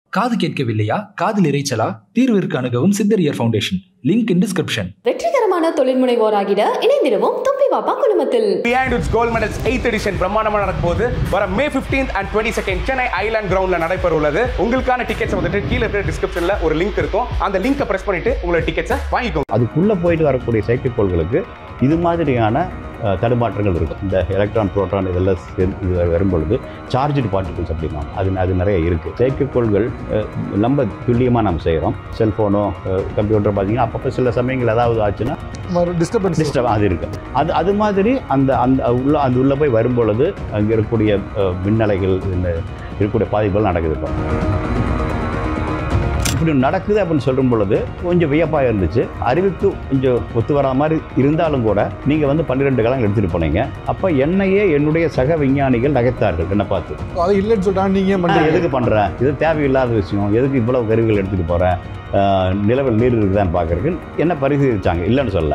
காது கேட்கவில்லையா காதில் இறைச்சலா தீர்விற்கு அணுகவும் சித்தரியர் ஃபவுண்டேஷன் லிங்க் இன் டிஸ்கிரிப்ஷன் வெற்றிகரமான தொழில் முனைவோராகிட இணைந்திடுவோம் தும்பி வாப்பா குழுமத்தில் behind it's gold medals eighth edition பிரம்மாண்டமாக நடக்க போகுது வர May 15th and twenty second Chennai island கிரவுண்ட்ல நடைபெற உள்ளது உங்களுக்கான டிக்கெட்ஸ் வந்துட்டு கீழே இருக்கிற டிஸ்கிரிப்ஷன்ல ஒரு லிங்க் இருக்கும் அந்த லிங்கை பிரஸ் பண்ணிட்டு உங்களோட டிக்கெட்ஸை வாங்கிக்கோங்க அதுக்குள்ளே போயிட்டு வரக்கூடிய செயற்கைக்கோள்களுக்கு இது மாதிரியான அஹ், தடுமாற்றங்கள் இருக்கும் இந்த எலக்ட்ரான் புரோட்டான் இதெல்லாம் சேர்ந்து இது வரும்பொழுது சார்ஜ்டு பார்ட்டிகல்ஸ் அப்படின்னா அது அது நிறைய இருக்குது செயற்கைக்கோள்கள் அஹ், ரொம்ப துல்லியமாக நம்ம செய்கிறோம் செல்ஃபோனோ கம்ப்யூட்டர் பார்த்தீங்கன்னா அப்பப்போ சில சமயங்கள் ஏதாவது ஆச்சுன்னா டிஸ்டர்பன்ஸ் டிஸ்டர்ப் அது இருக்கு அது அது மாதிரி அந்த அந்த உள்ள அந்த உள்ளே போய் வரும்பொழுது அங்கே இருக்கக்கூடிய அஹ், மின்னலைகள் இந்த இருக்கக்கூடிய பாதிப்புகள் நடக்குது இப்போ இப்படி நடக்குது அப்படின்னு சொல்லும் பொழுது கொஞ்சம் வியப்பாக இருந்துச்சு அறிவுக்கு கொஞ்சம் ஒத்து வரா மாதிரி இருந்தாலும் கூட நீங்கள் வந்து பன்னிரெண்டு காலம் எடுத்துகிட்டு போனீங்க அப்போ என்னையே என்னுடைய சக விஞ்ஞானிகள் நகைத்தார்கள் என்ன பார்த்து அது இல்லைன்னு சொல்லிட்டாங்க நீங்க ஏன் நான் பண்றீங்க எதுக்கு பண்ணுறேன் இது தேவையில்லாத விஷயம் எதுக்கு இவ்வளவு கருவிகள் எடுத்துகிட்டு போகிறேன் நிலவில் நீர் இருக்குதான்னு பார்க்கறதுக்கு என்ன பரிசீலிச்சாங்க இல்லைன்னு சொல்ல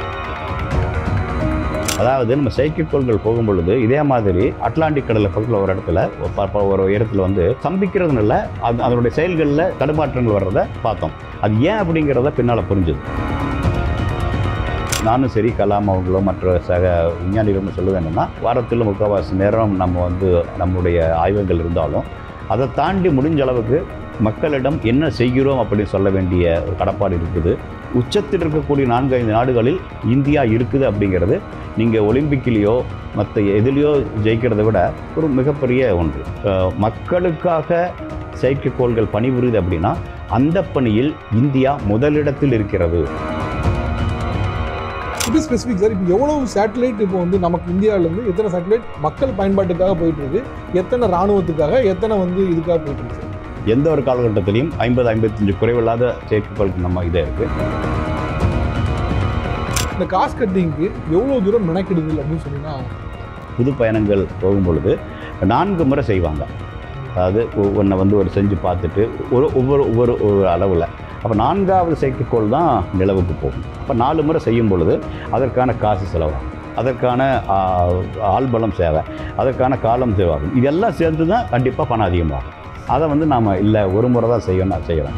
அதாவது நம்ம செயற்கைக்கோள்கள் போகும் பொழுது இதே மாதிரி அட்லாண்டிக் கடலில் பக்கத்தில் ஒரு இடத்துல ஒரு ப- ப- ஒரு இடத்துல வந்து ஸ்தம்பிக்கிறதுனால அது அதனுடைய செயல்களில் தடுமாற்றங்கள் வர்றதை பார்த்தோம் அது ஏன் அப்படிங்கிறத பின்னால் புரிஞ்சுது நானும் சரி கலாம் அவங்களும் மற்ற சக விஞ்ஞானிகளும் சொல்லுவது என்னென்னா வாரத்தில் முக்கால்வாசி நேரம் நம்ம வந்து நம்முடைய ஆய்வுகள் இருந்தாலும் அதை தாண்டி முடிஞ்ச அளவுக்கு மக்களிடம் என்ன செய்கிறோம் அப்படின்னு சொல்ல வேண்டிய ஒரு கடப்பாடு இருக்குது உச்சத்தில் இருக்கக்கூடிய நான்கு ஐந்து நாடுகளில் இந்தியா இருக்குது அப்படிங்கிறது நீங்கள் ஒலிம்பிக்லேயோ மற்ற எதுலேயோ ஜெயிக்கிறதை விட ஒரு மிகப்பெரிய ஒன்று அஹ் மக்களுக்காக செயற்கைக்கோள்கள் பணிபுரியுது அப்படின்னா அந்த பணியில் இந்தியா முதலிடத்தில் இருக்கிறது இது ஸ்பெசிஃபிக் சார் இப்போ எவ்வளவு சேட்டலைட் இப்போ வந்து நமக்கு இந்தியாவுல இருந்து எத்தனை சேட்டலைட் மக்கள் பயன்பாட்டுக்காக போயிட்டு இருக்கு எத்தனை ராணுவத்துக்காக எத்தனை வந்து இதுக்காக போயிட்டு இருக்கு சார் எந்த ஒரு காலகட்டத்திலையும் ஐம்பது ஐம்பத்தஞ்சு குறைவில்லாத செயற்கைக்கோளுக்கு நம்ம இதே இருக்குது இந்த காசு கட்டிங்க்கு எவ்வளோ தூரம் மெனக்கிடுது அப்படின்னு சொன்னீங்கன்னா புது பயணங்கள் போகும் பொழுது நான்கு முறை செய்வாங்க அதாவது ஒன்றை வந்து ஒரு செஞ்சு பார்த்துட்டு ஒரு ஒவ்வொரு ஒவ்வொரு ஒரு அளவில் அப்போ நான்காவது செயற்கைக்கோள் தான் நிலவுக்கு போகும் அப்போ நாலு முறை செய்யும் பொழுது அதற்கான காசு செலவாகும் அதற்கான ஆ, ஆள்பலம் சேவை அதற்கான காலம் சேவாகும் இதெல்லாம் சேர்ந்து தான் கண்டிப்பாக பணம் அதிகமாகும் அதை வந்து நாம் இல்லை ஒரு முறை தான் செய்யணும் செய்யலாம்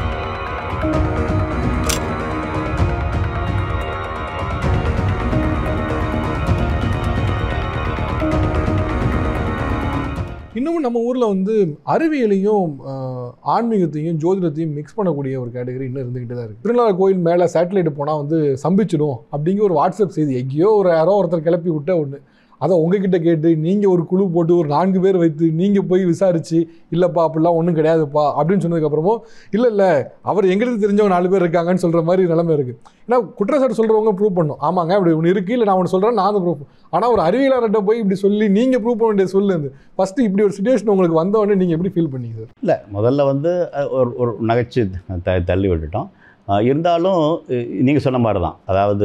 இன்னமும் நம்ம ஊரில் வந்து அறிவியலையும் ஆஹ், ஆன்மீகத்தையும் ஜோதிடத்தையும் மிக்ஸ் பண்ணக்கூடிய ஒரு கேட்டகரி இன்னும் இருந்துகிட்டு தான் இருக்குது திருநாள் கோயில் மேலே சேட்டலைட் போனால் வந்து சம்பிச்சிடும் அப்படிங்கிற ஒரு வாட்ஸ்அப் செய்தி எங்கேயோ ஒரு யாரோ ஒருத்தர் கிளப்பி விட்ட ஒன்று அதை உங்ககிட்ட கேட்டு நீங்கள் ஒரு குழு போட்டு ஒரு நான்கு பேர் வைத்து நீங்கள் போய் விசாரிச்சு இல்லைப்பா அப்படிலாம் ஒன்றும் கிடையாதுப்பா அப்படின்னு சொன்னதுக்கப்புறமும் இல்லை இல்லை அவர் எங்களுக்கு தெரிஞ்சவங்க நாலு பேர் இருக்காங்கன்னு சொல்கிற மாதிரி நிலைமை இருக்குது ஏன்னா குற்றச்சாட்டு சொல்கிறவங்க ப்ரூவ் பண்ணும் ஆமாங்க அப்படி ஒன்று இருக்குது இல்லை நான் ஒன்று சொல்கிறேன் நான் அதை ப்ரூவ் ஆனால் ஒரு அறிவியலாளர்கிட்ட போய் இப்படி சொல்லி நீங்கள் ப்ரூவ் பண்ண வேண்டிய சொல்லு ஃபஸ்ட்டு இப்படி ஒரு சுச்சுவேஷன் உங்களுக்கு வந்த உடனே நீங்கள் எப்படி ஃபீல் பண்ணீங்க சார் இல்லை முதல்ல வந்து அஹ், ஒரு ஒரு நகைச்சு த தள்ளி விட்டுட்டோம் அஹ், இருந்தாலும் நீங்கள் சொன்ன மாதிரி தான் அதாவது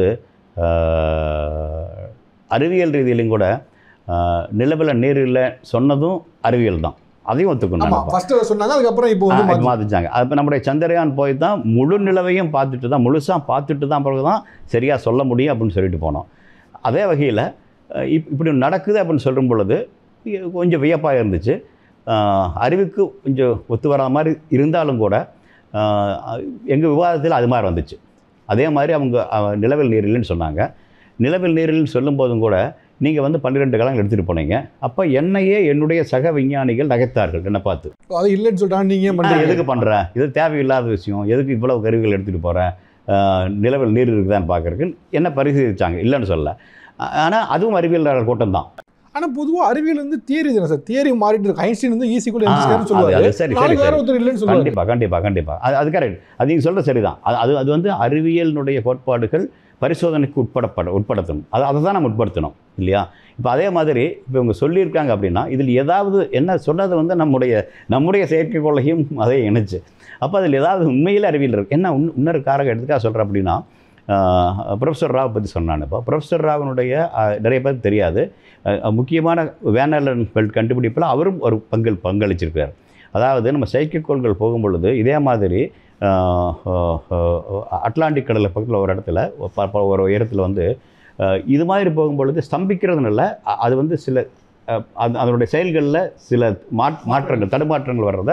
அஹ், அறிவியல் ரீதியிலும் கூட அஹ், நிலவில் நீரில் சொன்னதும் அறிவியல் தான் அதையும் ஒத்துக்கணும் ஆமாம் நம்ம. ஃபஸ்ட்டு சொன்னாங்க அதுக்கப்புறம் இப்போ வந்து ஆ, மாத்தி- மாற்றிச்சாங்க அப்போ நம்முடைய சந்திரயான் போய் தான் முழு நிலவையும் பார்த்துட்டு தான் முழுசாக பார்த்துட்டு தான் பிறகு தான் சரியாக சொல்ல முடியும் அப்படின்னு சொல்லிட்டு போனோம் அதே வகையில் இப் இப்படி நடக்குது அப்படின்னு சொல்லும் பொழுது இ- கொஞ்சம் வியப்பாக இருந்துச்சு ஆஹ், அறிவுக்கு கொஞ்சம் ஒத்து வரா மாதிரி இருந்தாலும் கூட எங்கள் விவாதத்தில் அது மாதிரி வந்துச்சு அதே மாதிரி அவங்க அஹ், நிலவில் நீரில்னு சொன்னாங்க நிலவில் நீரில்னு சொல்லும்போதும் கூட நீங்கள் வந்து பன்னிரெண்டு காலம் எடுத்துகிட்டு போனீங்க அப்போ என்னையே என்னுடைய சக விஞ்ஞானிகள் நகைத்தார்கள் என்னை பார்த்து அது இல்லைன்னு சொல்லிட்டாங்க நீங்கள் ஏன் நான் பண்ணுறீங்க எதுக்கு பண்ணுறேன் இது தேவையில்லாத விஷயம் எதுக்கு இவ்வளவு கருவிகள் எடுத்துகிட்டு போகிறேன் நிலவில் நீர் இருக்குதான்னு பார்க்கறதுக்கு என்ன பரிசீலிச்சாங்க இல்லைன்னு சொல்ல ஆனால் அதுவும் அறிவியலாளர் கூட்டம் தான் ஆனால் பொதுவாக அறிவியல் வந்து தியரி தானே சார் தியரி மாறிட்டு இருக்கு ஐன்ஸ்டீன் வந்து ஈஸி கூட ஆ, அது- சொல்லுவாரு அது சரி, நாளைக்கு சரி, வேற சரி. ஒருத்தர் இல்லைன்னு சொல்லுவாரு கண்டிப்பாக கண்டிப்பாக கண்டிப்பாக அது அது கரெக்ட் அது நீங்கள் சொல்கிறது சரிதான் அது அது அது வந்து அறிவியலினுடைய கோட்பாடுகள் பரிசோதனைக்கு உட்படப்பட உட்படுத்தணும் அது அதை தான் நம்ம உட்படுத்தணும் இல்லையா இப்போ அதே மாதிரி இப்போ இவங்க சொல்லியிருக்காங்க அப்படின்னா இதில் ஏதாவது என்ன சொன்னது வந்து நம்முடைய நம்முடைய செயற்கைக்கோளையும் அதை இணைச்சு அப்போ அதில் ஏதாவது உண்மையில் அறிவியல் இருக்கு என்ன உன் இன்னொரு காரகம் எடுத்துக்கா சொல்கிறேன் அப்படின்னா ஆஹ், ப்ரொஃபஸர் ராவ் பற்றி சொன்னான் இப்போ ப்ரொஃபஸர் ராவனுடைய ஆஹ், நிறைய பேர் தெரியாது ஆஹ், முக்கியமான வேனலன் பெல்ட் கண்டுபிடிப்பில் அவரும் ஒரு பங்கு பங்களிச்சிருக்கார் அதாவது நம்ம செயற்கைக்கோள்கள் போகும் பொழுது இதே மாதிரி ஆஹ், ஆஹ், ஆஹ், அட்லாண்டிக் கடலில் பக்கத்தில் ஒரு இடத்துல ப- ப- ஒரு இடத்துல வந்து ஆஹ், இது மாதிரி போகும் பொழுது ஸ்தம்பிக்கிறதுனால அ- அது வந்து சில அஹ், அது அதனுடைய செயல்களில் சில மாற் மாற்றங்கள் தடுமாற்றங்கள் வர்றதை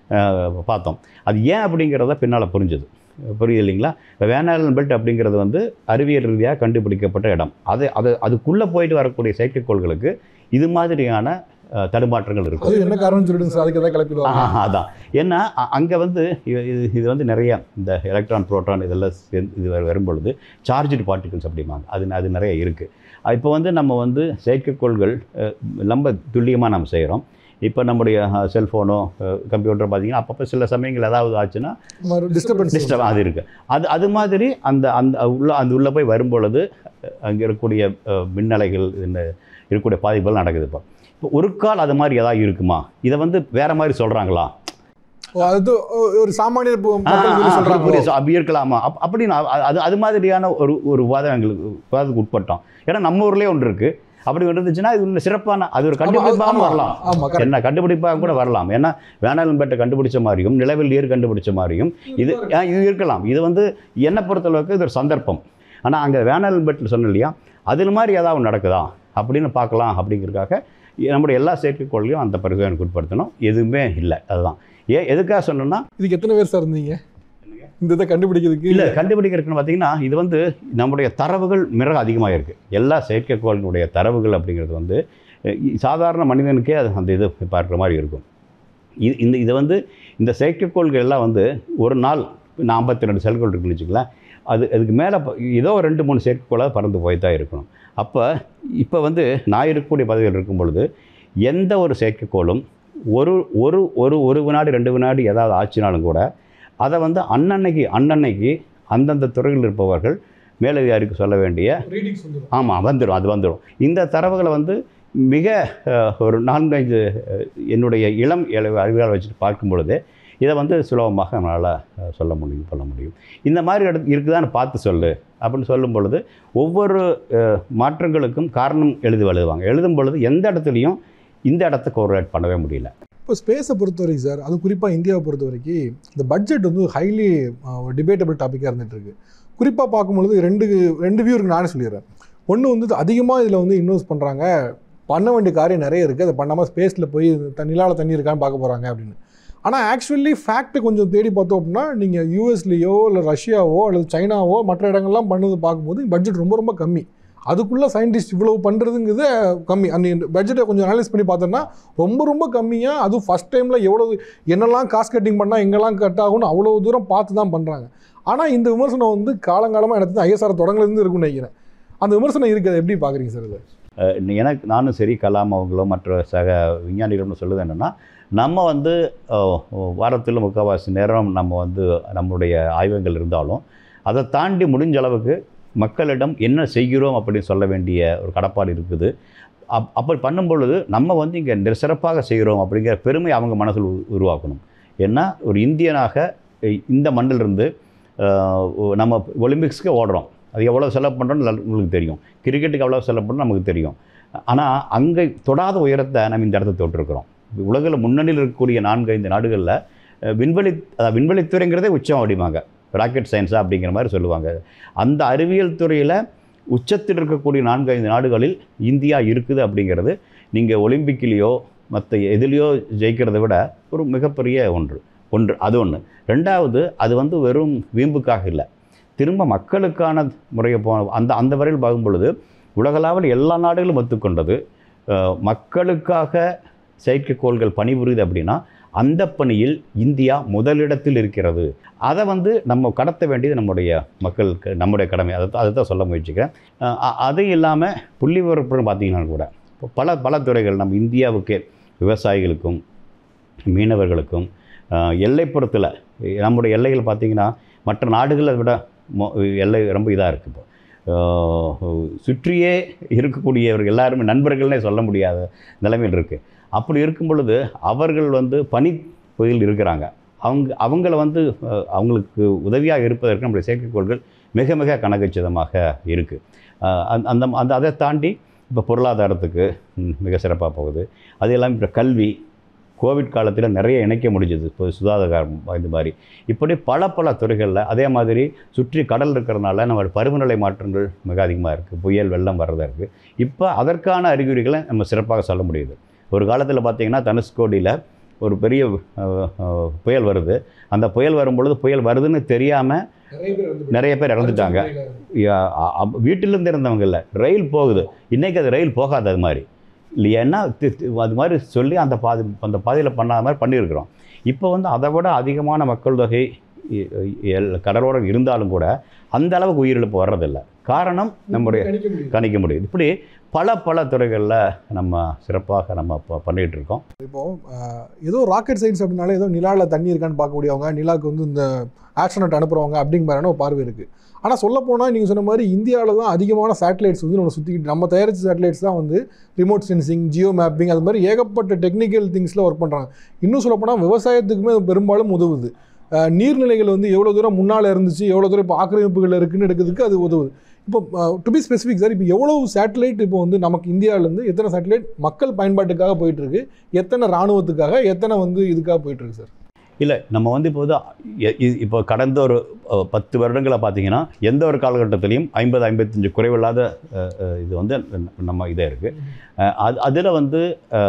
அஹ், பார்த்தோம் அது ஏன் அப்படிங்கிறத பின்னால் புரிஞ்சுது புரியுது இல்லைங்களா இப்போ வேனாலன் பெல்ட் அப்படிங்கிறது வந்து அறிவியல் ரீதியாக கண்டுபிடிக்கப்பட்ட இடம் அது அது அதுக்குள்ளே போயிட்டு வரக்கூடிய செயற்கைக்கோள்களுக்கு இது மாதிரியான அஹ், தடுமாற்றங்கள் இருக்கும் அது என்ன காரணம் சொல்லிடுங்க சார் அதுக்கு எதாவது கிளப்பிடுவாங்க ஆஹா, அதான் ஏன்னா அங்கே வந்து இது இது- இது வந்து நிறைய இந்த எலக்ட்ரான் புரோட்டான் இதெல்லாம் சேர்ந்து இது வரு- வரும்பொழுது சார்ஜ்டு பார்ட்டிகல்ஸ் அப்படிம்பாங்க அது அது நிறைய இருக்குது இப்போ வந்து நம்ம வந்து செயற்கைக்கோள்கள் அஹ், ரொம்ப துல்லியமாக நம்ம செய்கிறோம் இப்போ நம்முடைய செல்ஃபோனோ கம்ப்யூட்டர் பார்த்தீங்கன்னா அப்பப்போ சில சமயங்கள் ஏதாவது ஆச்சுன்னா டிஸ்டர்பன்ஸ் டிஸ்டர்ப் அது இருக்குது அது அது மாதிரி அந்த அந்த உள்ள அந்த உள்ளே போய் வரும்பொழுது அங்கே இருக்கக்கூடிய அஹ், மின்னலைகள் இந்த இருக்கக்கூடிய பாதிப்புகள் நடக்குது இப்போ இப்போ ஒரு கால் அது மாதிரி ஏதாவது இருக்குமா இதை வந்து வேற மாதிரி சொல்கிறாங்களா அது ஒ- ஒரு சாமானியர் பு- மக்கள் ஆ, வந்து ஆ, சொல்றாங்க புரியுது. So, அப்படி இருக்கலாமா அப் அப்படின்னு அ- அது அது மாதிரியான ஒரு ஒரு வாதம் எங்களுக்கு வாதத்துக்கு உட்பட்டோம் ஏன்னா நம்ம ஊர்லேயே ஒன்று இருக்குது அப்படி ஒன்று இருந்துச்சுன்னா இது இன்னும் சிறப்பான அது ஒரு கண்டுபிடிப்பாக ஆமா, வரலாம் ஆமா கரெக்ட் என்ன கண்டுபிடிப்பாக கூட வரலாம் ஏன்னா வேணாலும் பேட்டை கண்டுபிடிச்ச மாதிரியும் நிலவில் நீர் கண்டுபிடிச்ச மாதிரியும் இது ஆ, இது இருக்கலாம் இது வந்து என்னை பொறுத்தளவுக்கு இது ஒரு சந்தர்ப்பம் ஆனால் அங்கே வேணாலும் பெட்டில் சொன்னேன் இல்லையா அதில் மாதிரி ஏதாவது ஒண்ணு நடக்குதா அப்படின்னு பார்க்கலாம் அப்படிங்கிறதுக்காக நம்முடைய எல்லா செயற்கைக்கோள்லையும் அந்த பரிசோதனைக்கு உட்படுத்தணும் எதுவுமே இல்லை அதுதான் ஏன் எதுக்காக சொன்னோன்னா இதுக்கு எத்தனை பேர் சார் இருந்தீங்க இந்த இதை கண்டுபிடிக்கிறதுக்கு இல்லை கண்டுபிடிக்கிறதுக்குன்னு பார்த்தீங்கன்னா இது வந்து நம்முடைய தரவுகள் மிக அதிகமாக இருக்குது எல்லா செயற்கைக்கோளினுடைய தரவுகள் அப்படிங்கிறது வந்து அஹ், இ- சாதாரண மனிதனுக்கே அது அந்த இது பார்க்குற மாதிரி இருக்கும் இது இந்த இது வந்து இந்த செயற்கைக்கோள்கள் எல்லாம் வந்து ஒரு நாள் ஐம்பத்தி ரெண்டு செல்கள் இருக்குன்னு வச்சுக்கலாம் அது அதுக்கு மேலே ஏதோ ஒரு ரெண்டு மூணு செயற்கைக்கோளாக பறந்து போய் தான் இருக்கணும் அப்போ இப்போ வந்து நான் இருக்கக்கூடிய பதவியில் இருக்கும் பொழுது எந்த ஒரு செயற்கைக்கோளும் ஒரு ஒரு ஒரு ஒரு வினாடி ரெண்டு வினாடி ஏதாவது ஆச்சுனாலும் கூட அதை வந்து அன்னன்னைக்கு அன்னன்னைக்கு அந்தந்த துறையில் இருப்பவர்கள் மேலதிகாரிக்கு சொல்ல வேண்டிய ரீடிங்ஸ் வந்துடும் ஆமாம் வந்துடும் அது வந்துடும் இந்த தரவுகளை வந்து மிக அஹ், ஒரு நான்கைந்து அஹ், என்னுடைய இளம் இள- அறிவியல் வச்சுட்டு பார்க்கும் பொழுது இதை வந்து சுலபமாக நம்மளால் அஹ், சொல்ல முடியும் சொல்ல முடியும் இந்த மாதிரி இடத்து இருக்குதான்னு பார்த்து சொல்லு அப்படின்னு சொல்லும் பொழுது ஒவ்வொரு அஹ், மாற்றங்களுக்கும் காரணம் எழுதி எழுதுவாங்க எழுதும் பொழுது எந்த இடத்துலையும் இந்த இடத்த கோரிலேட் பண்ணவே முடியல இப்போ ஸ்பேஸை பொறுத்த வரைக்கும் சார் அது குறிப்பாக இந்தியாவை பொறுத்த வரைக்கும் இந்த பட்ஜெட் வந்து ஹைலி டிபேட்டபிள் டாப்பிக்காக இருந்துட்டு இருக்கு குறிப்பாக பார்க்கும்பொழுது ரெண்டு ரெண்டு வியூ இருக்கு நானே சொல்லிடுறேன் ஒன்று வந்து அதிகமாக இதில் வந்து இன்வெஸ்ட் பண்ணுறாங்க பண்ண வேண்டிய காரியம் நிறைய இருக்குது அதை பண்ணாமல் ஸ்பேஸில் போய் த- நிலால தண்ணி இருக்கான்னு பார்க்க போகிறாங்க அப்படின்னு ஆனால் ஆக்சுவலி ஃபேக்ட் கொஞ்சம் தேடி பார்த்தோம் அப்படின்னா நீங்கள் யூஎஸ்லேயோ இல்லை ரஷ்யாவோ அல்லது சைனாவோ மற்ற இடங்கள்லாம் பண்ணது பார்க்கும்போது பட்ஜெட் ரொம்ப ரொம்ப கம்மி அதுக்குள்ளே சயின்டிஸ்ட் இவ்வளவு பண்ணுறதுங்கிறது கம்மி அந்த பட்ஜெட்டை கொஞ்சம் அனலைஸ் பண்ணி பார்த்தோன்னா ரொம்ப ரொம்ப கம்மியாக அதுவும் ஃபஸ்ட் டைமில் எவ்வளவு என்னெல்லாம் காஸ்ட் கட்டிங் பண்ணால் எங்கெல்லாம் கட் ஆகும்னு அவ்வளோ தூரம் பார்த்து தான் பண்ணுறாங்க ஆனால் இந்த விமர்சனம் வந்து காலங்காலமாக எனக்கு ஐஎஸ்ஆர் தொடங்கலேருந்து இருக்கும்னு நினைக்கிறேன் அந்த விமர்சனம் இருக்குது அதை எப்படி பார்க்குறீங்க சார் இது அஹ் எனக்கு நானும் சரி கலாம் அவங்களோ மற்ற சக விஞ்ஞானிகளும் சொல்லுது என்னென்னா நம்ம வந்து அஹ், வாரத்தில் முக்கால்வாசி நேரம் நம்ம வந்து நம்மளுடைய ஆய்வகங்கள் இருந்தாலும் அதை தாண்டி முடிஞ்ச அளவுக்கு மக்களிடம் என்ன செய்கிறோம் அப்படின்னு சொல்ல வேண்டிய ஒரு கடப்பாடு இருக்குது அப் அப்படி பண்ணும் பொழுது நம்ம வந்து இங்கே சிறப்பாக செய்கிறோம் அப்படிங்கிற பெருமை அவங்க மனசில் உரு- உருவாக்கணும் ஏன்னா ஒரு இந்தியனாக இ- இந்த மண்ணிலிருந்து அஹ், நம்ம ஒலிம்பிக்ஸ்க்கு ஓடுறோம் அது எவ்வளோ செலவு பண்ணுறோன்னு உங்களுக்கு தெரியும் கிரிக்கெட்டுக்கு எவ்வளோ செலவு பண்ணுறோம் நமக்கு தெரியும் ஆனால் அங்கே தொடாத உயரத்தை நம்ம இந்த இடத்த தொட்டிருக்கிறோம் உலகில் முன்னணியில் இருக்கக்கூடிய நான்கு ஐந்து நாடுகளில் அஹ், விண்வெளி அதாவது விண்வெளித்துறைங்கிறதே உச்சம் அப்படிம்பாங்க ராக்கெட் சயின்ஸா அப்படிங்கிற மாதிரி சொல்லுவாங்க அந்த அறிவியல் துறையில் உச்சத்தில் இருக்கக்கூடிய நான்கு ஐந்து நாடுகளில் இந்தியா இருக்குது அப்படிங்கிறது நீங்கள் ஒலிம்பிக்லேயோ மற்ற எதுலேயோ ஜெயிக்கிறதை விட ஒரு மிகப்பெரிய ஒன்று ஒன்று அது ஒன்று ரெண்டாவது அது வந்து வெறும் வீம்புக்காக இல்லை திரும்ப மக்களுக்கான முறையை போ அந்த அந்த வரையில் பார்க்கும் பொழுது உலகளாவில் எல்லா நாடுகளும் ஒத்துக்கொண்டது அஹ், மக்களுக்காக செயற்கைக்கோள்கள் பணிபுரியுது அப்படின்னா அந்த பணியில் இந்தியா முதலிடத்தில் இருக்கிறது அதை வந்து நம்ம கடத்த வேண்டியது நம்முடைய மக்களுக்கு நம்முடைய கடமை அதை அதை தான் சொல்ல முயற்சிக்கிறேன் அஹ், அ- அது இல்லாமல் புள்ளி விவரப்புறம் பார்த்தீங்கன்னா கூட இப்போ பல பல துறைகள் நம்ம இந்தியாவுக்கே விவசாயிகளுக்கும் மீனவர்களுக்கும் அஹ், எல்லைப்புறத்தில் நம்முடைய எல்லைகள் பார்த்திங்கன்னா மற்ற நாடுகளை விட மொ- எல்லை ரொம்ப இதாக இருக்குது இப்போ அஹ், சுற்றியே இருக்கக்கூடியவர்கள் எல்லாருமே நண்பர்கள்னே சொல்ல முடியாத நிலைமையில் இருக்குது அப்படி இருக்கும் பொழுது அவர்கள் வந்து பனி பகுதியில் இருக்கிறாங்க அவங்க அவங்கள வந்து அஹ், அவங்களுக்கு உதவியாக இருப்பதற்கு நம்முடைய செயற்கைக்கோள்கள் மிக மிக கனகச்சிதமாக இருக்குது அந்த அந்த அதை தாண்டி இப்போ பொருளாதாரத்துக்கு ம், மிக சிறப்பாக போகுது அது எல்லாம் இப்போ கல்வி கோவிட் காலத்தில் நிறைய இணைக்க முடிஞ்சது இப்போ சுகாதாரம் இது மாதிரி இப்படி பல பல துறைகளில் அதே மாதிரி சுற்றி கடல் இருக்கிறதுனால நம்ம பருவநிலை மாற்றங்கள் மிக அதிகமாக இருக்குது புயல் வெள்ளம் வர்றதா இருக்குது இப்போ அதற்கான அறிகுறிகளை நம்ம சிறப்பாக சொல்ல முடியுது ஒரு காலத்தில் பார்த்தீங்கன்னா தனுஷ்கோடியில் ஒரு பெரிய அஹ், அஹ், புயல் வருது அந்த புயல் வரும்பொழுது புயல் வருதுன்னு தெரியாமல் நிறைய பேர் வந்து நிறைய பேர் இறந்துட்டாங்க யா- அ- அ- வீட்டிலேருந்து இருந்தவங்க இல்லை ரயில் போகுது இன்றைக்கி அது ரயில் போகாது அது மாதிரி இல்லையா தி- தி- அது மாதிரி சொல்லி அந்த பாதி அந்த பாதையில் பண்ணாத மாதிரி பண்ணியிருக்கிறோம் இப்போ வந்து அதை விட அதிகமான மக்கள் தொகை இ- எல்- கடலோரம் இருந்தாலும் கூட அந்த அளவுக்கு உயிரிழப்பு வர்றதில்லை காரணம் நம்முடைய கணிக்க முடியும் கணிக்க முடியுது இப்படி பல பல துறைகளில் நம்ம சிறப்பாக நம்ம ப- பண்ணிகிட்டு இருக்கோம் இப்போ அஹ், ஏதோ ராக்கெட் சயின்ஸ் அப்படின்னாலே ஏதோ நிலாவில் தண்ணி இருக்கான்னு பார்க்கக்கூடியவங்க நிலாவுக்கு வந்து இந்த ஆக்ஷனட் அனுப்புறவங்க அப்படிங்கிற மாதிரியான ஒரு பார்வை இருக்குது ஆனால் சொல்ல போனால் நீங்கள் சொன்ன மாதிரி இந்தியாவில் தான் அதிகமான சேட்டலைட்ஸ் வந்து நம்ம சுற்றிக்கிட்டு நம்ம தயாரித்த சேட்டலைட்ஸ் தான் வந்து ரிமோட் சென்சிங் ஜியோ மேப்பிங் அது மாதிரி ஏகப்பட்ட டெக்னிக்கல் திங்ஸில் ஒர்க் பண்ணுறாங்க இன்னும் சொல்ல போனால் விவசாயத்துக்குமே அது பெரும்பாலும் உதவுது அஹ், நீர்நிலைகள் வந்து எவ்வளோ தூரம் முன்னால் இருந்துச்சு எவ்வளோ தூரம் இப்போ ஆக்கிரமிப்புகள் இருக்குன்னு எடுக்கிறதுக்கு அது உதவுது இப்போ டு பி ஸ்பெசிஃபிக் சார் இப்போ எவ்வளவு சேட்டலைட் இப்போ வந்து நமக்கு இந்தியாவிலேருந்து எத்தனை சேட்டலைட் மக்கள் பயன்பாட்டுக்காக போயிட்டு இருக்கு எத்தனை ராணுவத்துக்காக எத்தனை வந்து இதுக்காக போயிட்டு இருக்கு சார் இல்லை நம்ம வந்து இப்போ வந்து எ- இ- இப்போ கடந்த ஒரு அஹ், பத்து வருடங்களை பார்த்தீங்கன்னா எந்த ஒரு காலகட்டத்திலையும் ஐம்பது ஐம்பத்தஞ்சு குறைவில்லாத அஹ், அஹ், இது வந்து நம்ம இதே இருக்குது அது அதில் வந்து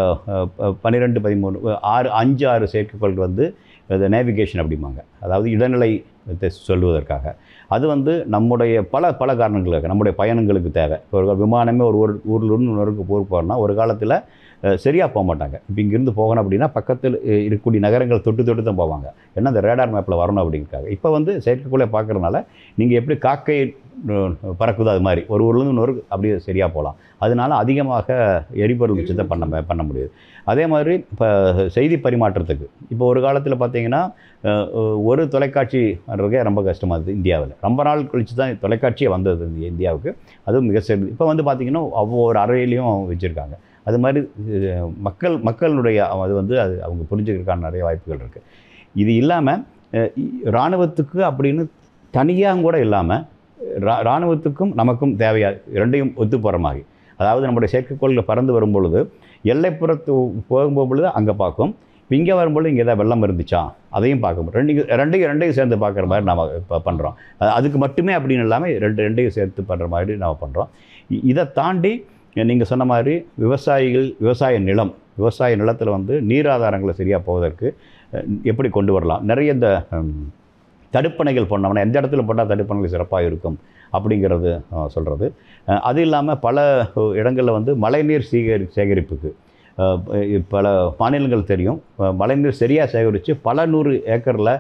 பன்னிரெண்டு பதிமூணு அஹ், ஆறு அஞ்சு ஆறு செயற்கைக்கோள்கள் வந்து நேவிகேஷன் அப்படிம்பாங்க அதாவது இடைநிலை த- சொல்லுவதற்காக அது வந்து நம்முடைய பல பல காரணங்களுக்கு நம்முடைய பயணங்களுக்கு தேவை இப்போ ஒரு விமானமே ஒரு ஊர் ஊர்லேருந்து இன்னொருக்கு ஊருக்கு போகிறோம்னா ஒரு காலத்தில் சரியாக போக மாட்டாங்க இப்போ இங்கேருந்து போகணும் அப்படின்னா பக்கத்தில் அஹ், இருக்கக்கூடிய நகரங்கள் தொட்டு தொட்டு தான் போவாங்க ஏன்னா அந்த ரேடார் மேப்பில் வரணும் அப்படிங்கிறக்காக இப்போ வந்து செயற்கைக்கோளை பார்க்குறதுனால நீங்கள் எப்படி காக்கை அஹ், பறக்குதோ அது மாதிரி ஒரு ஊர்லேருந்து இன்னொரு அப்படியே சரியாக போகலாம் அதனால அதிகமாக எரிபொருள் மிச்சத்தை பண்ண ம- பண்ண முடியுது அதே மாதிரி இப்போ செய்தி பரிமாற்றத்துக்கு இப்போ ஒரு காலத்தில் பார்த்தீங்கன்னா அஹ், ஒரு தொலைக்காட்சி வர்றதுக்கே ரொம்ப கஷ்டமாக இருந்தது இந்தியாவில் ரொம்ப நாள் கழிச்சு தான் தொலைக்காட்சியே வந்தது இந்த இந்தியாவுக்கு அதுவும் மிக சிறந்த இப்போ வந்து பார்த்திங்கன்னா ஒவ்வொரு அறையிலையும் வச்சுருக்காங்க அது மாதிரி அஹ், மக்கள் மக்களுடைய அது வந்து அது அவங்க புரிஞ்சுக்கிறதுக்கான நிறைய வாய்ப்புகள் இருக்குது இது இல்லாமல் இராணுவத்துக்கு அப்படின்னு தனியாக கூட இல்லாமல் ரா- இராணுவத்துக்கும் நமக்கும் தேவையா ரெண்டையும் ஒத்து போகிற மாதிரி அதாவது நம்முடைய செயற்கைக்கோள்கள் பறந்து வரும் பொழுது எல்லைப்புறத்து போகும்போது பொழுது அங்கே பார்க்கும் இங்கே வரும்பொழுது இங்கே ஏதாவது வெள்ளம் இருந்துச்சா அதையும் பார்க்கும் ரெண்டையும் ரெண்டையும் ரெண்டையும் சேர்ந்து பார்க்குற மாதிரி நாம் இப்போ பண்ணுறோம் அதுக்கு மட்டுமே அப்படின்னு இல்லாமல் ரெண்டு ரெண்டையும் சேர்த்து பண்ணுற மாதிரி நாம் பண்ணுறோம் இதை தாண்டி நீங்கள் சொன்ன மாதிரி விவசாயிகள் விவசாய நிலம் விவசாய நிலத்தில் வந்து நீர் ஆதாரங்களை சரியாக போவதற்கு அஹ், எப்படி கொண்டு வரலாம் நிறைய இந்த ஹம், தடுப்பணைகள் போடணும்னா எந்த இடத்துல போட்டால் தடுப்பணைகள் சிறப்பாக இருக்கும் அப்படிங்கிறது சொல்கிறது அது இல்லாமல் பல இடங்களில் வந்து மழைநீர் சீகரி சேகரிப்புக்கு அஹ், இ- பல மாநிலங்கள் தெரியும் அஹ், மழைநீர் சரியாக சேகரித்து பல நூறு ஏக்கரில்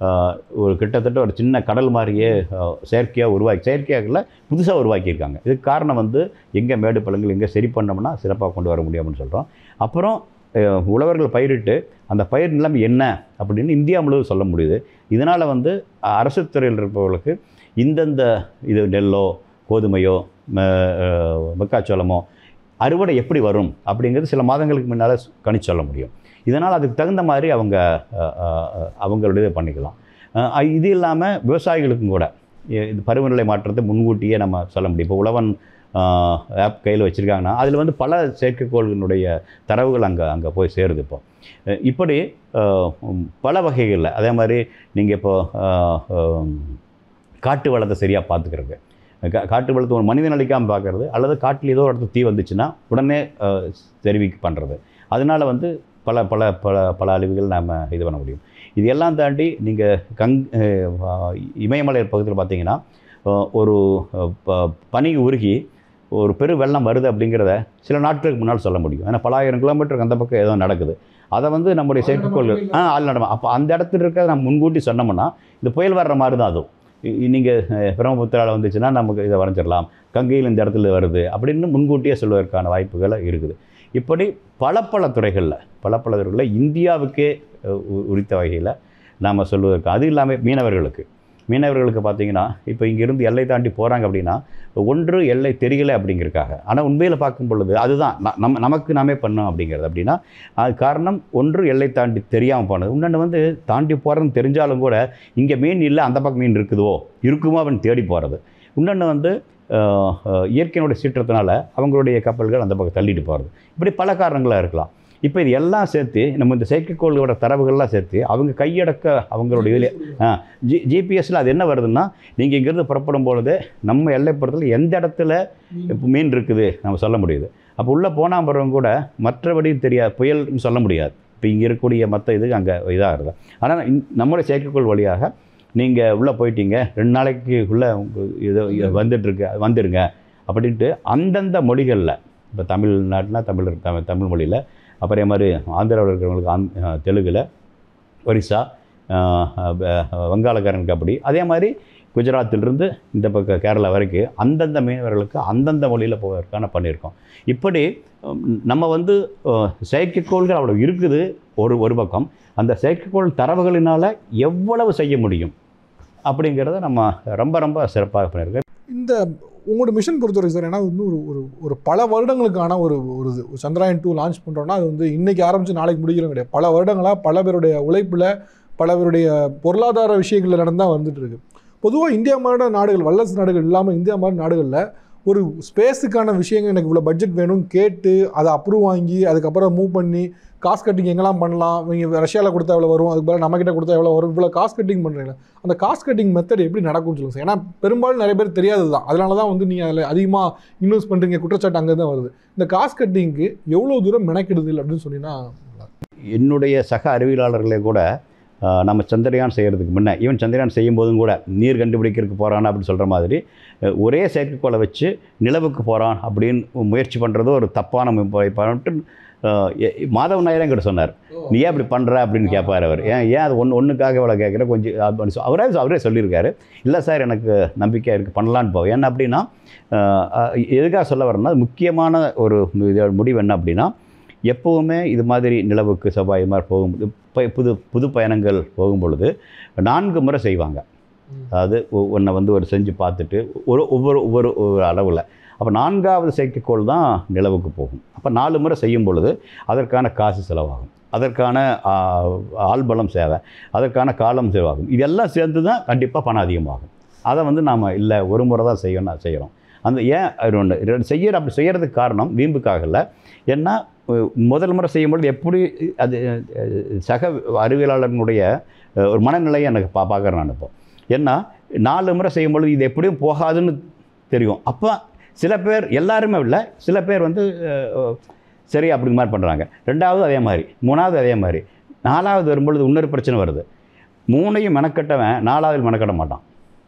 ஒரு கிட்டத்தட்ட ஒரு சின்ன கடல் மாதிரியே செயற்கையாக உருவாக்கி செயற்கையாக புதுசாக உருவாக்கியிருக்காங்க இதுக்கு காரணம் வந்து எங்கே மேடு பள்ளங்கள் எங்கே சரி பண்ணோம்னா சிறப்பாக கொண்டு வர முடியும் அப்படின்னு சொல்கிறோம் அப்புறம் அஹ், உழவர்கள் பயிரிட்டு அந்த பயிர் நிலைமை என்ன அப்படின்னு இந்தியா முழுவதும் சொல்ல முடியுது இதனால் வந்து அஹ், அரசு துறையில் இருப்பவர்களுக்கு இந்தந்த இது நெல்லோ கோதுமையோ ம- அஹ், மக்காச்சோளமோ அறுவடை எப்படி வரும் அப்படிங்கிறது சில மாதங்களுக்கு முன்னால் கணிச்சு சொல்ல முடியும் இதனால் அதுக்கு தகுந்த மாதிரி அவங்க அஹ், அஹ், அவங்களுடைய இதை பண்ணிக்கலாம் அஹ், இது இல்லாமல் விவசாயிகளுக்கும் கூட இ- இது பருவநிலை மாற்றத்தை முன்கூட்டியே நம்ம சொல்ல முடியும் இப்போ உழவன் ஆப் கையில் வச்சுருக்காங்கன்னா அதில் வந்து பல செயற்கைக்கோள்களுடைய தரவுகள் அங்கே அங்கே போய் சேருது இப்போ அஹ், இப்படி அஹ், உம், பல வகைகளில் அதே மாதிரி நீங்கள் இப்போ அஹ், உம், காட்டு வளத்தை சரியாக பார்த்துக்கிறது கா காட்டு வளத்தை ஒரு மனிதன் அழிக்காமல் பார்க்குறது அல்லது காட்டில் ஏதோ ஒரு இடத்துல தீ வந்துச்சுன்னா உடனே அஹ், தெரிவிக்க பண்ணுறது அதனால வந்து பல பல பல பல அழிவுகள் நாம் இது பண்ண முடியும் இது எல்லாம் தாண்டி நீங்கள் கங் அஹ், இமயமலை பகுதியில் பார்த்தீங்கன்னா அஹ், ஒரு அஹ், ப- பனி உருகி ஒரு பெரு வெள்ளம் வருது அப்படிங்கிறத சில நாட்களுக்கு முன்னால் சொல்ல முடியும் ஏன்னா பல ஆயிரம் கிலோமீட்டருக்கு அந்த பக்கம் ஏதோ நடக்குது அதை வந்து நம்முடைய செயற்கைக்கோள்கள் ஆ ஆள் நடமா அப்போ அந்த இடத்துல இருக்கிறத நம்ம முன்கூட்டி சொன்னோம்னா இந்த புயல் வர்ற மாதிரி தான் அதுவும் நீங்கள் பிரம்மபுத்திராவில் வந்துச்சுன்னா நமக்கு இதை வரைஞ்சிடலாம் கங்கையில் இந்த இடத்துல வருது அப்படின்னு முன்கூட்டியே சொல்வதற்கான வாய்ப்புகள் இருக்குது இப்படி பல பல துறைகளில் பல பல துறைகளில் இந்தியாவுக்கே அஹ், உ- உரித்த வகையில் நாம் சொல்வதற்கு அது இல்லாமல் மீனவர்களுக்கு மீனவர்களுக்கு பார்த்தீங்கன்னா இப்போ இங்கேருந்து எல்லை தாண்டி போகிறாங்க அப்படின்னா ஒன்று எல்லை தெரியல அப்படிங்கிறதுக்காக ஆனால் உண்மையில் பார்க்கும் பொழுது அதுதான் ந- நம்ம நமக்கு நாமே பண்ணோம் அப்படிங்கிறது அப்படின்னா அது காரணம் ஒன்று எல்லை தாண்டி தெரியாமல் போனது இன்னொன்று வந்து தாண்டி போகிறதுன்னு தெரிஞ்சாலும் கூட இங்கே மீன் இல்லை அந்த பக்கம் மீன் இருக்குதோ இருக்குமோ அவன் தேடி போகிறது இன்னொன்று வந்து அஹ், அஹ், இயற்கையினுடைய சீற்றத்தினால அவங்களுடைய கப்பல்கள் அந்த பக்கம் தள்ளிட்டு போகிறது இப்படி பல காரணங்களாக இருக்கலாம் இப்போ இது எல்லாம் சேர்த்து நம்ம இந்த செயற்கைக்கோளோட தரவுகள்லாம் சேர்த்து அவங்க கையடக்க அவங்களுடைய இதில் ஜி ஜிபிஎஸ்சில் அது என்ன வருதுன்னா நீங்கள் இங்கேருந்து புறப்படும் பொழுது நம்ம எல்லைப்புறத்தில் எந்த இடத்துல இப்போ மீன் இருக்குது நம்ம சொல்ல முடியுது அப்போ உள்ளே போனால் போகிறவங்க கூட மற்றபடி தெரியாது புயல்னு சொல்ல முடியாது இப்போ இங்கே இருக்கக்கூடிய மற்ற இது அங்கே இதாகிறது ஆனால் நம்மளுடைய செயற்கைக்கோள் வழியாக நீங்கள் உள்ளே போயிட்டீங்க ரெண்டு நாளைக்கு உள்ளே இது வந்துட்டுருக்கு வந்துடுங்க அப்படின்ட்டு அந்தந்த மொழிகளில் இப்போ தமிழ்நாட்டில் தமிழ் தமிழ் தமிழ் மொழியில் அப்புறம் மாதிரி ஆந்திராவில் இருக்கிறவங்களுக்கு ஆந் தெலுங்கில் ஒரிசா வங்காளக்காரனுக்கு அப்படி அதே மாதிரி குஜராத்திலிருந்து இந்த பக்கம் கேரளா வரைக்கும் அந்தந்த மீனவர்களுக்கு அந்தந்த மொழியில் போவதற்கான பண்ணியிருக்கோம் இப்படி உம், நம்ம வந்து அஹ், செயற்கைக்கோள்கள் அவ்வளோ இருக்குது ஒரு ஒரு பக்கம் அந்த செயற்கைக்கோள் தரவுகளினால் எவ்வளவு செய்ய முடியும் அப்படிங்கிறத நம்ம ரொம்ப ரொம்ப சிறப்பாக பண்ணியிருக்கோம் இந்த உங்களோட மிஷன் பொறுத்தவரை சார் ஏன்னா வந்து ஒரு ஒரு ஒரு பல வருடங்களுக்கான ஒரு ஒரு இது. ஒரு சந்திராயன் டூ லான்ச் பண்ணுறோன்னா அது வந்து இன்னைக்கு ஆரம்பிச்சு நாளைக்கு முடிக்கிறோம் கிடையாது பல வருடங்களாக பல பேருடைய உழைப்பில் பல பேருடைய பொருளாதார விஷயங்கள் நடந்தால் வந்துட்டு இருக்கு பொதுவாக இந்தியா மாதிரி நாடுகள் வல்லரசு நாடுகள் இல்லாமல் இந்தியா மாதிரி நாடுகளில் ஒரு ஸ்பேஸுக்கான விஷயங்கள் எனக்கு இவ்வளோ பட்ஜெட் வேணும்னு கேட்டு அதை அப்ரூவ் வாங்கி அதுக்கப்புறம் மூவ் பண்ணி காசு கட்டிங் எங்கெல்லாம் பண்ணலாம் இவங்க ரஷ்யாவில் கொடுத்தா எவ்வளோ வரும் அதுக்கு பதிலா நம்மக்கிட்ட கொடுத்தா எவ்வளோ வரும் இவ்வளோ காசு கட்டிங் பண்ணுறீங்களா அந்த காசு கட்டிங் மெத்தட் எப்படி நடக்கும்னு சொல்லுங்க சார் ஏன்னா பெரும்பாலும் நிறைய பேர் தெரியாதது தான் அதனால தான் வந்து நீங்கள் அதில் அதிகமாக இன்வெஸ்ட் பண்ணுறீங்க குற்றச்சாட்டு அங்கே தான் வருது இந்த காசு கட்டிங்க்கு எவ்வளோ தூரம் மெனக்கெடுதல் அப்படின்னு சொன்னீங்கன்னா என்னுடைய சக அறிவியலாளர்களே கூட ஆஹ், நம்ம சந்திரயான் செய்கிறதுக்கு முன்னே ஈவன் சந்திரயான் செய்யும் போதும் கூட நீர் கண்டுபிடிக்கிறதுக்கு போகிறான் அப்படின்னு சொல்கிற மாதிரி அஹ், ஒரே செயற்கைக்கோளை வச்சு நிலவுக்கு போகிறான் அப்படின்னு முயற்சி பண்ணுறது ஒரு தப்பான முறை பண்ணிட்டு ஆஹ், எ- மாதவ நாயரே என்கிட்ட சொன்னார் நீ ஏன் இப்படி பண்ணுற அப்படின்னு கேட்பார் அவர் ஏன் ஏன் அது ஒன்று ஒன்றுக்காக இவ்வளோ கேட்குற கொஞ்சம் அப்படின்னு சொ- அவரே அவரே சொல்லியிருக்காரு இல்லை சார் எனக்கு நம்பிக்கை இருக்குது பண்ணலான்னு போவோம் ஏன்னா அப்படின்னா ஆஹ், அஹ், எதுக்காக சொல்ல வரேன்னா முக்கியமான ஒரு இது- முடிவு என்ன அப்படின்னா எப்போவுமே இது மாதிரி நிலவுக்கு செவ்வாய் இது மாதிரி போகும் ப- புது புது பயணங்கள் போகும் பொழுது நான்கு முறை செய்வாங்க அதாவது ஒன்றை வந்து ஒரு செஞ்சு பார்த்துட்டு ஒரு ஒவ்வொரு ஒவ்வொரு ஒரு அளவில் அப்போ நான்காவது செயற்கைக்கோள் தான் நிலவுக்கு போகும் அப்போ நாலு முறை செய்யும் பொழுது அதற்கான காசு செலவாகும் அதற்கான ஆ, ஆள்பலம் சேவை அதற்கான காலம் செலவாகும் இதெல்லாம் சேர்ந்து தான் கண்டிப்பாக பணம் அதிகமாகும் அதை வந்து நாம் இல்லை ஒரு முறை தான் செய்யணும் செய்கிறோம் அந்த ஏன் அது ஒன்று செய்யற அப்படி செய்கிறதுக்கு காரணம் வீம்புக்காக இல்லை ஏன்னா அஹ், முதல் முறை செய்யும்பொழுது எப்படி அது அஹ், சக அறிவியலாளர்களுடைய அஹ், ஒரு மனநிலையை எனக்கு பா பார்க்குறேன் நான் இப்போ ஏன்னா நாலு முறை செய்யும்பொழுது இது எப்படியும் போகாதுன்னு தெரியும் அப்போ சில பேர் எல்லாருமே இல்லை சில பேர் வந்து அஹ், சரி அப்படிங்க மாதிரி பண்ணுறாங்க ரெண்டாவது அதே மாதிரி மூணாவது அதே மாதிரி நாலாவது வரும்பொழுது இன்னொரு பிரச்சனை வருது மூணையும் மெனக்கட்டவன் நாலாவது மெனக்கட்ட மாட்டான்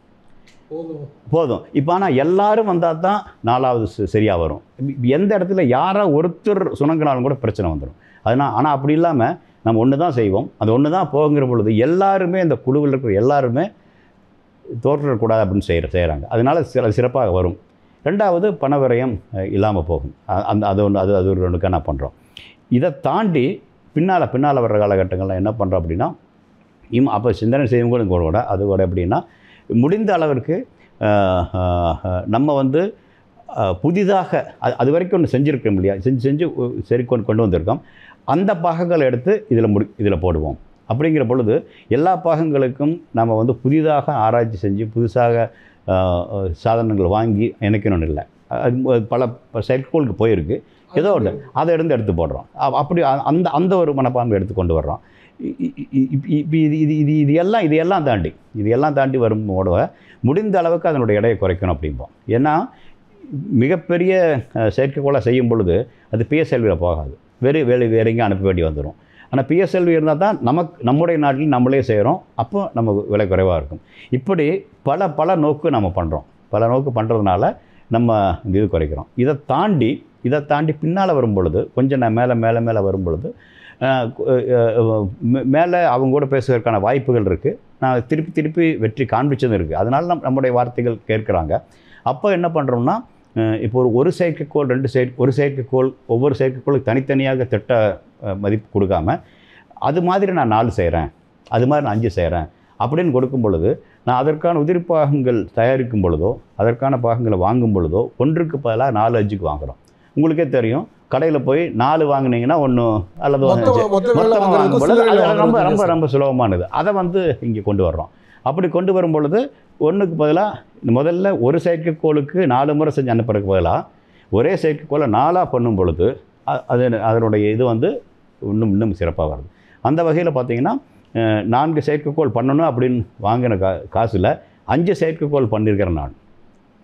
போதும் இப்போ ஆனால் எல்லாரும் வந்தால் தான் நாலாவது ச- சரியா வரும் இப்ப எந்த இடத்துல யாரோ ஒருத்தர் சுணங்கினாலும் கூட பிரச்சனை வந்துடும் அதனால் ஆனால் அப்படி இல்லாமல் நம்ம ஒன்று தான் செய்வோம் அது ஒன்று தான் போகிற பொழுது எல்லாருமே இந்த குழுவில் இருக்கிற எல்லாருமே தோற்றக்கூடாது அப்படின்னு செய்கிற செய்கிறாங்க அதனால சில சிறப்பாக வரும் ரெண்டாவது பண விரயம் இல்லாமல் போகும் அ- அந்த அது ஒன்று அது அது ஒரு ஒன்றுக்காக நான் பண்ணுறோம் இதை தாண்டி பின்னால் பின்னால் வர்ற காலகட்டங்கள்ல என்ன பண்ணுறோம் அப்படின்னா இம் அப்போ சிந்தனை செய்யும் கூட கூட அது கூட எப்படின்னா முடிந்த அளவிற்கு ஆஹ், ஆஹ், நம்ம வந்து ஆஹ், புதிதாக அது அது வரைக்கும் ஒன்று செஞ்சுருக்கோம் இல்லையா செஞ்சு செஞ்சு ஒ- சரி கொண்டு கொண்டு வந்திருக்கோம் அந்த பாகங்களை எடுத்து இதில் முடி இதில் போடுவோம் அப்படிங்கிற பொழுது எல்லா பாகங்களுக்கும் நம்ம வந்து புதிதாக ஆராய்ச்சி செஞ்சு புதுசாக ஆஹ், ஆஹ், சாதனங்கள் வாங்கி இணைக்கணும்னு இல்லை அது பல செயற்கைக்கோளுக்கு போயிருக்கு ஏதோ ஒன்று அதை எடுத்து எடுத்து போடுறோம் அ- அப்படி அ- அந்த அந்த ஒரு மனப்பான்மை எடுத்து கொண்டு வர்றோம் இ- இ- இ- இ- இப்போ இது இது இது இது எல்லாம் இது எல்லாம் தாண்டி இது எல்லாம் தாண்டி வரும்போது முடிந்த அளவுக்கு அதனுடைய எடையை குறைக்கணும் அப்படிம்போம் ஏன்னா மிகப்பெரிய அஹ், செயற்கைக்கோளை செய்யும் பொழுது அது பிஎஸ்எல்வியில் போகாது வேறு வேறு வேறு எங்கேயும் அனுப்ப வேண்டி வந்துடும் ஆனால் பிஎஸ்எல்வி இருந்தால் தான் நமக்கு நம்முடைய நாட்டில் நம்மளே செய்கிறோம் அப்போ நமக்கு விலை குறைவாக இருக்கும் இப்படி பல பல நோக்கு நம்ம பண்ணுறோம் பல நோக்கு பண்ணுறதுனால நம்ம இந்த இது குறைக்கிறோம் இதை தாண்டி இதை தாண்டி பின்னால் வரும் பொழுது கொஞ்சம் நான் மேலே மேலே மேலே வரும் பொழுது அஹ், கு- அஹ், மே- மேலே அவங்க கூட பேசுவதற்கான வாய்ப்புகள் இருக்குது நான் திருப்பி திருப்பி வெற்றி காண்பிச்சதும் இருக்குது அதனால நம் நம்முடைய வார்த்தைகள் கேட்குறாங்க அப்போ என்ன பண்ணுறோம்னா அஹ், இப்போ ஒரு ஒரு செயற்கைக்கோள் ரெண்டு செயற் ஒரு செயற்கைக்கோள் ஒவ்வொரு செயற்கைக்கோளுக்கு தனித்தனியாக திட்ட அஹ், மதிப்பு கொடுக்காம அது மாதிரி நான் நாலு செய்கிறேன் அது மாதிரி நான் அஞ்சு செய்கிறேன் அப்படின்னு கொடுக்கும் பொழுது நான் அதற்கான உதிரி பாகங்கள் தயாரிக்கும் பொழுதோ அதற்கான பாகங்களை வாங்கும் பொழுதோ ஒன்றுக்கு பதிலாக நாலு அஞ்சுக்கு வாங்குகிறோம் உங்களுக்கே தெரியும் கடையில் போய் நாலு வாங்குனீங்கன்னா ஒன்று அல்லது ஒரு மொத்த- அஞ்சு. மொத்த விலை மொத்தமா வாங்குறதுக்கும் வாங்கும் பொழுது சில்லறையில அது ரொம்ப வாங்குறதுக்கும் ரொம்ப வித்தியாசம். ரொம்ப சுலபமானது அதை வந்து இங்கே கொண்டு வர்றோம் அப்படி கொண்டு வரும் பொழுது ஒன்றுக்கு பதிலாக முதல்ல ஒரு செயற்கைக்கோளுக்கு நாலு முறை செஞ்சு அனுப்புறதுக்கு பதிலாக ஒரே செயற்கைக்கோளை நாலாக பண்ணும் பொழுது அ- அது அதனுடைய இது வந்து இன்னும் இன்னும் சிறப்பாக வருது அந்த வகையில் பார்த்தீங்கன்னா அஹ், நான்கு செயற்கைக்கோள் பண்ணணும் அப்படின்னு வாங்கின கா காசில் அஞ்சு செயற்கைக்கோள் பண்ணியிருக்கிறேன் நான்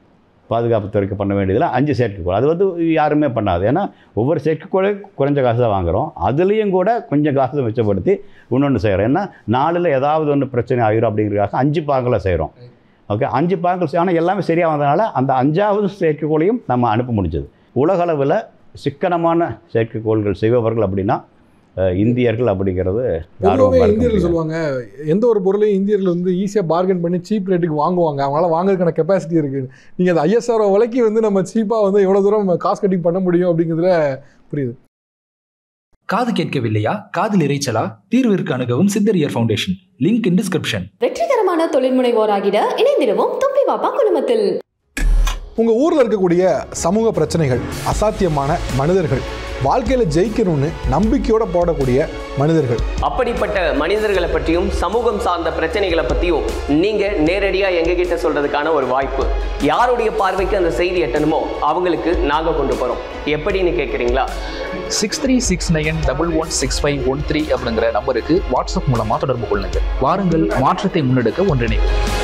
பாதுகாப்பு துறைக்கு பண்ண வேண்டியதில் அஞ்சு செயற்கைக்கோள் அது வந்து யாருமே பண்ணாது ஏன்னா ஒவ்வொரு செயற்கைக்கோளே குறைஞ்ச காசு தான் வாங்குகிறோம் அதுலேயும் கூட கொஞ்சம் காசை மிச்சப்படுத்தி இன்னொன்று செய்கிறோம் ஏன்னா நாளில் ஏதாவது ஒன்று பிரச்சனை ஆகிரும் அப்படிங்கிறதுக்காக அஞ்சு பாகங்களை செய்கிறோம் ஓகே அஞ்சு பாகங்கள் ஆனால் எல்லாமே சரியாக வந்ததுனால அந்த அஞ்சாவது செயற்கைக்கோளையும் நம்ம அனுப்ப முடிஞ்சது உலகளவில் சிக்கனமான செயற்கைக்கோள்கள் செய்பவர்கள் அப்படின்னா அஹ், இந்தியர்கள் அப்படிங்கிறது யாரும் பொதுவாகவே மறுக்க இந்தியர்கள் முடியாது. சொல்லுவாங்க எந்த ஒரு பொருளையும் இந்தியர்கள் வந்து ஈஸியாக பார்கன் பண்ணி சீப் ரேட்டுக்கு வாங்குவாங்க அவங்களால வாங்குறதுக்கான கெப்பாசிட்டி இருக்குது நீங்கள் அந்த ஐஎஸ்ஆர் விலைக்கு வந்து நம்ம சீப்பாக வந்து எவ்வளோ தூரம் காசு கட்டிங் பண்ண முடியும் அப்படிங்கிறதுல புரியுது காது கேட்கவில்லையா காதில் இறைச்சலா தீர்விற்கு அணுகவும் Siddhar ear foundation link in description வெற்றிகரமான தொழில் முனைவோராகிட இணைந்திருவோம் தும்பி வாப்பா குழுமத்தில் உங்கள் ஊரில் இருக்கக்கூடிய சமூக பிரச்சனைகள் அசாத்தியமான மனிதர்கள் வாழ்க்கையில் ஜெயிக்கணும்னு நம்பிக்கையோட போடக்கூடிய மனிதர்கள் அப்படிப்பட்ட மனிதர்களை பற்றியும் சமூகம் சார்ந்த பிரச்சனைகளை பற்றியும் நீங்கள் நேரடியாக எங்ககிட்ட சொல்கிறதுக்கான ஒரு வாய்ப்பு யாருடைய பார்வைக்கு அந்த செய்தி எட்டணுமோ அவங்களுக்கு நாங்கள் கொண்டு போகிறோம் எப்படின்னு கேட்குறீங்களா six three six nine double one six five one three அப்படிங்கிற நம்பருக்கு வாட்ஸ்அப் மூலமாக தொடர்பு கொள்ளுங்கள் வாருங்கள் மாற்றத்தை முன்னெடுக்க ஒன்றிணைவோம்